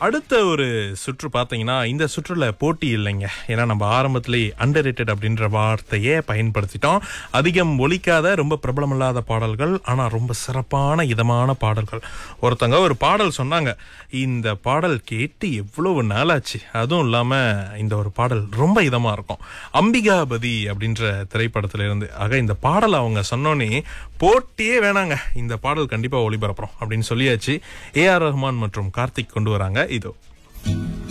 அடுத்த ஒரு சுற்று பார்த்தீங்கன்னா இந்த சுற்றுல போட்டி இல்லைங்க ஏன்னா நம்ம ஆரம்பத்திலே அண்டர் அப்படின்ற வார்த்தையே பயன்படுத்திட்டோம் அதிகம் ஒலிக்காத ரொம்ப பிரபலமில்லாத பாடல்கள் ஆனா ரொம்ப சிறப்பான இதமான பாடல்கள் ஒருத்தங்க ஒரு பாடல் சொன்னாங்க இந்த பாடல் கேட்டு எவ்வளவு நாளாச்சு அதுவும் இல்லாம இந்த ஒரு பாடல் ரொம்ப இதமா இருக்கும் அம்பிகாபதி அப்படின்ற திரைப்படத்துல இருந்து ஆக இந்த பாடல் அவங்க சொன்னோன்னே போட்டியே வேணாங்க இந்த பாடல் கண்டிப்பா ஒளிபரப்புறோம் அப்படின்னு சொல்லியாச்சு ஏ ஆர் ரஹ்மான் மற்றும் கார்த்திக் கொண்டு வராங்க இதோ